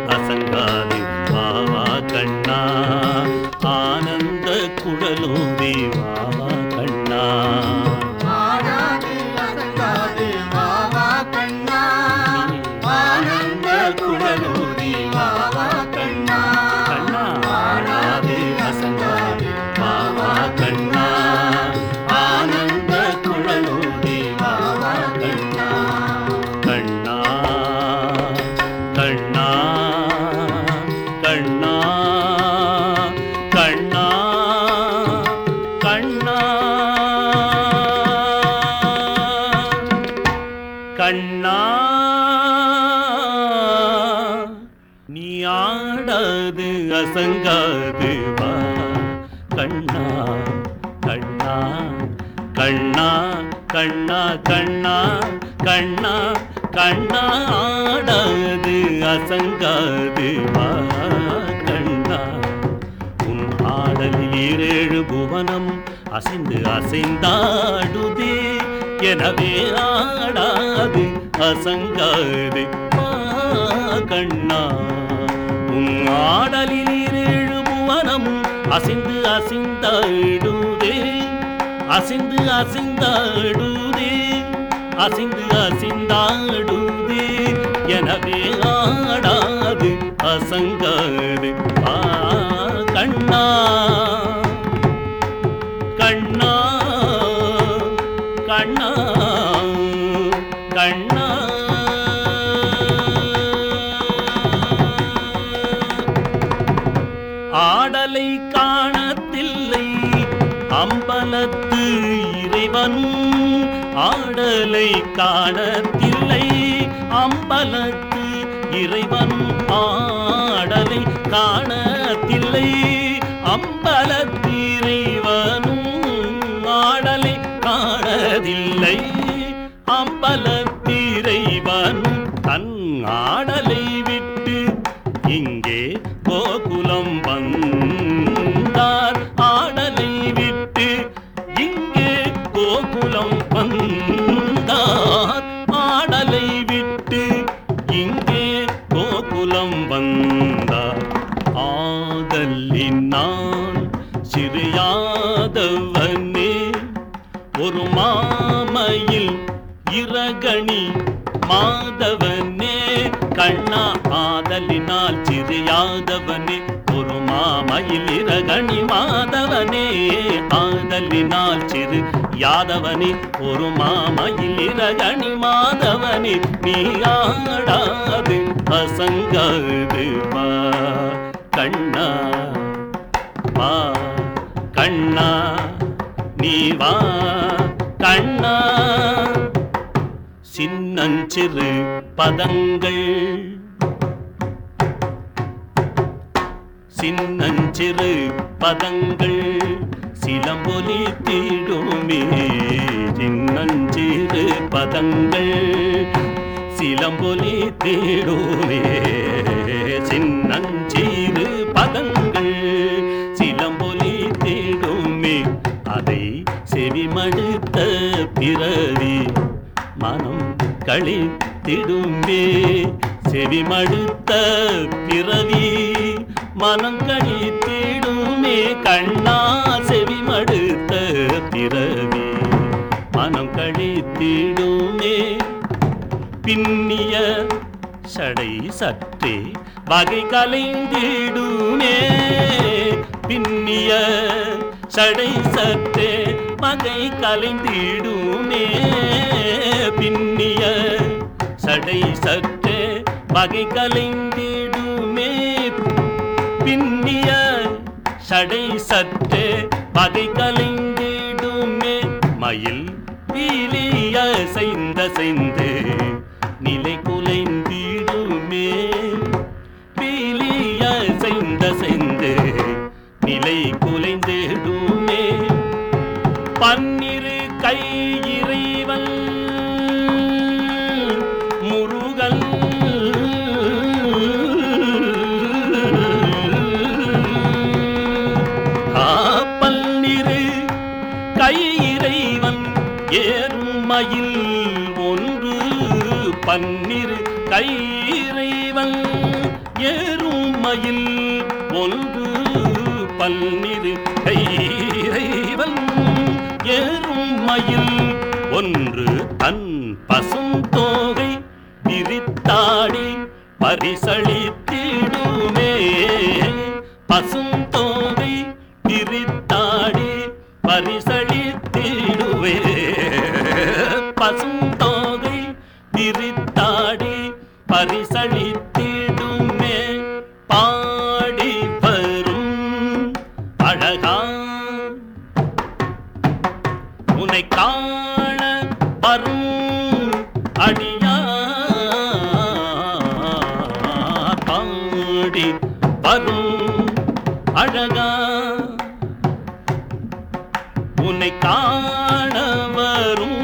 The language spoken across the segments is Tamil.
அசங்காது வாவா கண்ணா ஆனந்த குழலோதி வாவா கண்ணா ஆடாது அசங்காது வா வா கண்ணா ஆனந்த குழலூதி வா வா கண்ணா கண்ணா ஆடாது அசங்காது வாவா கண்ணா ஆனந்த குழலோதி வாவா கண்ணா கண்ணா கண்ணா கண்ணா கண்ணா கண்ணா கண்ணா நீ ஆடாது அசங்காது வா கண்ணா கண்ணா கண்ணா கண்ணா கண்ணா கண்ணா கண்ணா ஆடாது அசங்காது வா கண்ணா உன் ஆடலில் ஈரேழு புவனம் அசைந்து அசைந்தாடுதே எனவே ஆடாது அசங்காது வா கண்ணா உன் ஆடலில் ஈரேழு புவனமும் அசைந்து அசைந்தாடுதே அசைந்து அசைந்தாடுதே அசைந்து அசைந்தாடுதே எனவே ஆடாது அசங்காது ஆ கண்ணா கண்ணா கண்ணா கண்ணா ஆடலை காணத்தில்லை அம்பலத்து இறைவன் ஆடலை காணத்தில்லை அம்பலத்து இறைவன் ஆடலை காணத்தில்லை அம்பலத்து இறைவனும் ஆடலை காணதில்லை அம்பலத்திரைவனும் தன் ஆடலை விட்டு இங்கே கோகுலம் வந்தார் ஆடலை விட்டு இங்கே கோகுலம் வந்தார் ஆடலை விட்டு இங்கே கோகுலம் வந்தார் ஆதலினால் சிறியாதவனே ஒரு மாமையில் இரகணி மாதவனே கண்ணா ஆதலினால் சிறியாதவனே ஒரு மாமையில் இரகணி மாதவனே ஆதலினால் சிறு யாதவனே ஒரு மாமையில் இரகணி மாதவனே நீ ஆடாது அசங்காது வா கண்ணா வா கண்ணா நீ வா கண்ணா சின்னஞ்சிறு பதங்கள் சின்னஞ்சிறு பதங்கள் சிலம்பொலி தீடுமே சின்னஞ்சிறு பதங்கள் சிலம்பொலி தேடுமே சின்னஞ்சிறு பதங்கள் சிலம்பொலி தேடுமே அதை செவிமடுத்த பிறவி மனம் கழித்திடுமே செவிமடுத்த பிறவி மனம் கழித்திடுமே கண்ணா செவிமடுத்த பிறவி மனம் கழித்திடுமே பின்னிய சடை சற்றே வகை கலைந்திடுமே பின்னிய சடை சற்றே வகை கலைந்திடுமே பின்னிய சடை சற்றே வகை கலைந்திடுமே பின்னிய சடை சற்றே வகை கலைந்திடுமே மயில் பீலிய செய்த செய்து நிலை குலைந்திடுமே பீலிய செய்த செய்து நிலை குலைந்திடுமே பன்னிரு கை இறைவன் முருகன் ஆ, பன்னிரு கை இறைவன் ஏறுமயில் ஒன்று பன்னிரு கை இறைவன் ஏறும் மயில் ஒன்று பல்லிரு கைரைவன் ஏறும் மயில் ஒன்று தன் பசும் தோகை விரித்தாடி பரிசளித்திடுமே பசும் தோகை விரித்தாடி பரிசளித்திடுவே பசும் தோகை விரித்தாடி பரிசளித்திடுமே பாடி வரும் அழகா உன்னை காண வரும் அடியா பாடி வரும் அழகா உன்னை காண வரும்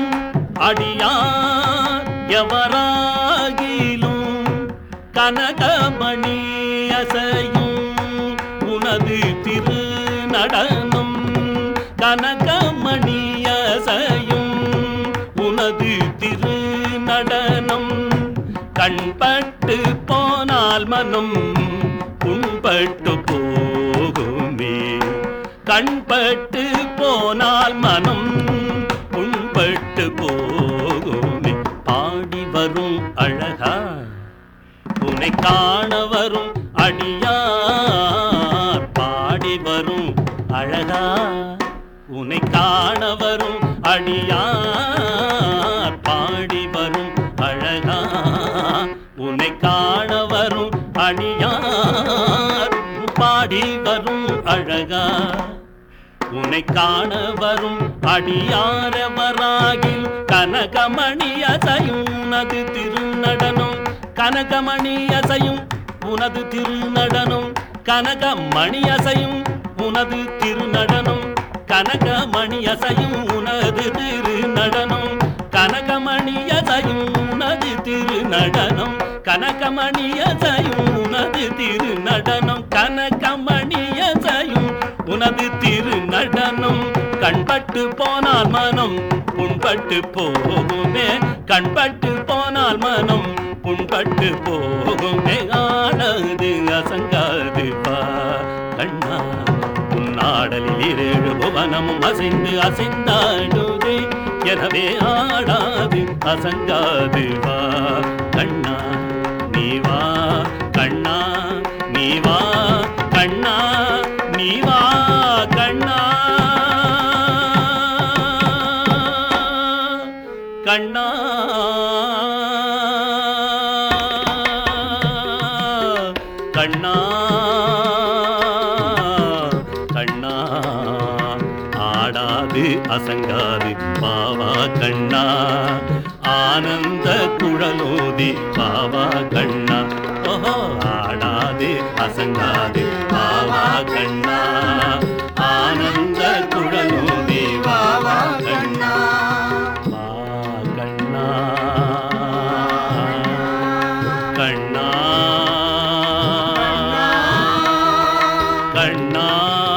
அடியார் எவராகிலும் கனகமணி அசையும் உனது திரு நடனம் கனகமணி அசையும் உனது திரு நடனம் கண்பட்டு போனால் மனம் புண்பட்டு போகுமே கண்பட்டு போனால் மனம் புண்பட்டு போகுமே பாடி வரும் அழகா உன்னை காண வரும் அடியார் பாடி வரும் அழகா உன்னை காண வரும் அடியார் பாடி வரும் அழகா உன்னை காண வரும் அடியார் பாடி வரும் அழகா உன்னை காண வரும் அடியாரவராகில் கனகமணி அசையும் உனது திருநடனம் கனகமணி அசையும் உனது திருநடனம் கனகமணி அசையும் உனது திருநடனம் கனகமணி அசையும் உனது திருநடனம் கனகமணி அசையும் உனது திருநடனம் கனகமணி அசையும் உனது திருநடனம் கனகமணி அசையும் உனது திருநடனம் கண்பட்டு போனால் மனம் புண்பட்டு போகுமே கண்பட்டு போனால் மனம் புண்பட்டு போகுமே ஆனது அசங்காது பா கண்ணா உன்னாடலில் இரேழு புவனமும் அசைந்து அசைந்தாடுதே எனவே ஆடாது அசங்காது வா கண்ணா நீ வா கண்ணா நீ வா கண்ணா நீ வா கண்ணா கண்ணா கண்ணா கண்ணா ஆடாது அசங்காது பாவா கண்ணா ஆனந்த குழலோதி பாவா கண்ணா ஓஹோ ஆடாது அசங்காது பாவா கண்ணா ஆனந்த குழலோதி பாவா கண்ணா வா கண்ணா கண்ணா கண்ணா